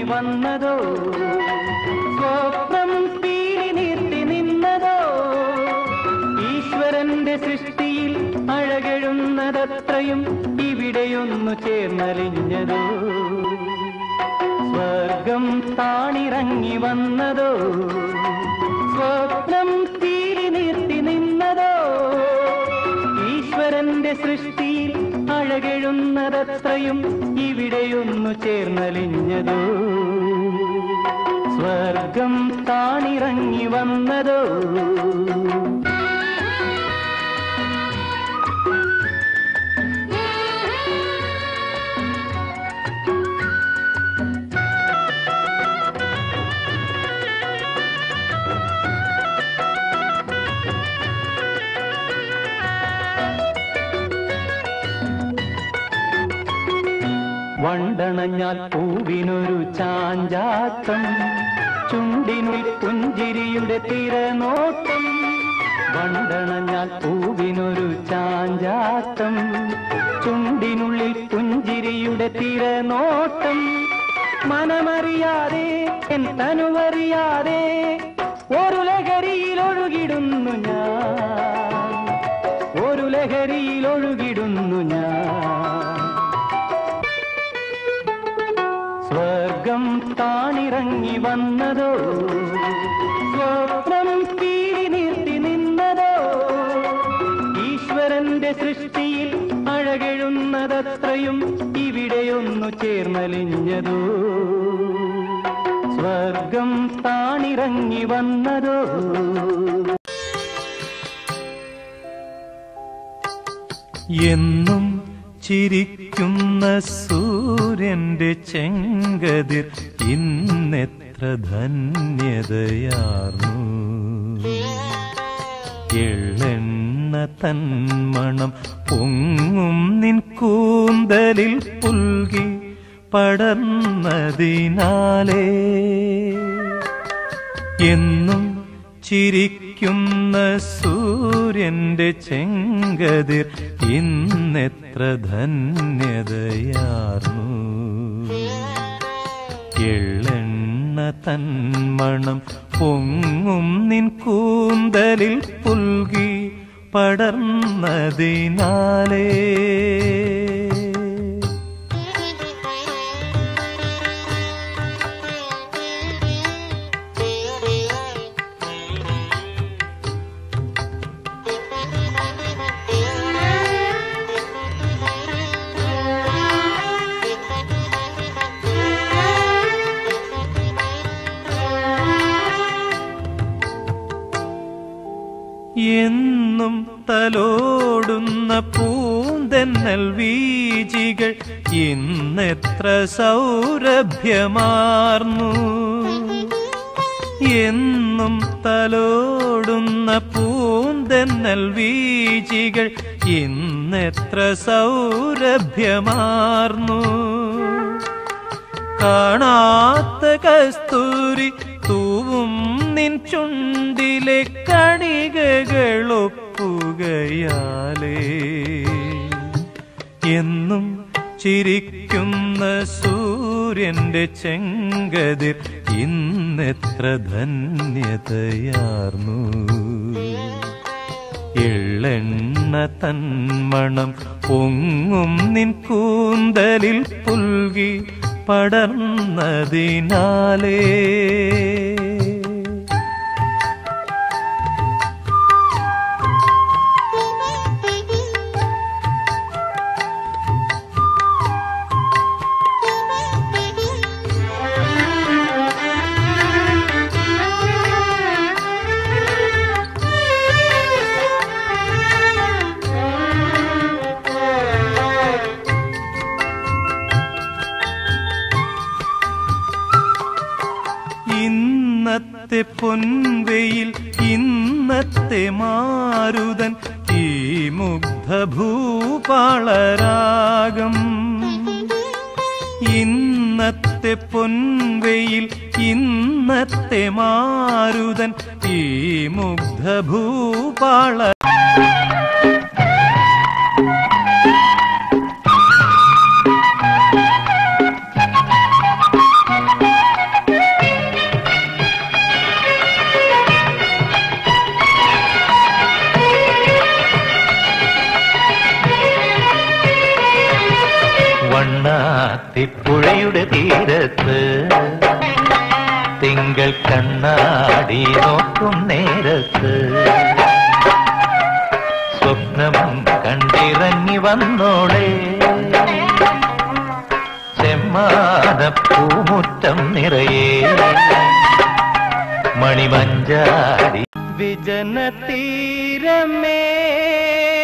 വന്നതോ സ്വപ്നം പീലി നീർത്തി നിന്നതോ ഈശ്വരന്റെ സൃഷ്ടിയിൽ അഴകെഴുന്നതത്രയും ഇവിടെയൊന്നു ചേർന്നലിഞ്ഞതോ സ്വർഗം താണിറങ്ങി വന്നതോ സ്വപ്നം തീരി നിർത്തി നിന്നതോ ഈശ്വരന്റെ സൃഷ്ടിയിൽ അഴകെഴുന്നതത്രയും ഇവിടെയൊന്നു ചേർന്നലിഞ്ഞതോ സ്വർഗം താണിറങ്ങി വന്നതോ വണ്ടണഞ്ഞാൽ പൂവിനൊരു ചാഞ്ചാട്ടം ചുണ്ടിനുൾ പുഞ്ചിരിയുടെ തിരനോട്ടം വണ്ടണഞ്ഞാൽ പൂവിനൊരു ചാഞ്ചാട്ടം ചുണ്ടിനുള്ളിൽ പുഞ്ചിരിയുടെ തിരനോട്ടം മനമറിയാതെ എൻ തനുവറിയാതെ ഒരു ലഹരിയിൽ ഒഴുകിടുന്നു ഞാൻ ഒരു ലഹരിയിൽ ഒഴുകിടുന്നു ഞാൻ സ്വർഗം താണിറങ്ങി വന്നതോ സ്വപ്നം പീലി നിർത്തി നിന്നതോ ഈശ്വരന്റെ സൃഷ്ടിയിൽ അഴകെഴുന്നതത്രയും ഇവിടെയൊന്നു ചേർന്നലിഞ്ഞതോ സ്വർഗം താണിറങ്ങി വന്നതോ എന്നും ചിരിക്കുന്ന സൂര്യന്റെ ചെങ്കതിർ ഇന്നെത്ര ധന്യതയാർന്നു എള്ളെണ്ണ തന്മണം പൊങ്ങും നിൻ കൂന്തലിൽ പുൽകി പടർന്നതിനാലേ എന്നും ചിരിക്കുന്ന സൂര്യന്റെ ചെങ്കതിർ ഇന്നെത്ര ധന്യതയാർന്നു എള്ളെണ്ണ തന്മണം പൊങ്ങും നിൻ കൂന്തലിൽ പുൽകി പടർന്നതിനാലേ എന്നും തലോടുന്ന പൂന്തെന്നൽ വീജികൾ ഇന്നെത്ര സൗരഭ്യമാർന്നു എന്നും തലോടുന്ന പൂന്തെന്നൽ വീജികൾ ഇന്നെത്ര സൗരഭ്യമാർന്നു കാണാത്ത കസ്തൂരി തൂവും നിൻ ചുണ്ടിലെ കണികകളൊപ്പുകയാലേ എന്നും ചിരിക്കുന്ന സൂര്യന്റെ ചെങ്കതിർ ഇന്നെത്ര ധന്യതയാർന്നു എള്ളെണ്ണ തന്മണം പൊങ്ങും നിൻ കൂന്തലിൽ പുൽകി പടർന്നതിനാലേ ഇന്നത്തെ പൊൻവെയിൽ ഇന്നത്തെ മാരുതൻ ഈ മുഗ്ധഭൂപാളരാഗം ഇന്നത്തെ പൊൻവെയിൽ ഇന്നത്തെ മാരുതൻ ഈ മുഗ്ധഭൂപാള Thank തിങ്കൾ കണ്ണാടി നോക്കും നേരത്ത് സ്വപ്നം കണ്ടിറങ്ങി വന്നോളെ ചെമ്മാന പൂമുറ്റം നിറയെ മണിമഞ്ചാടി വിജന തീരമേ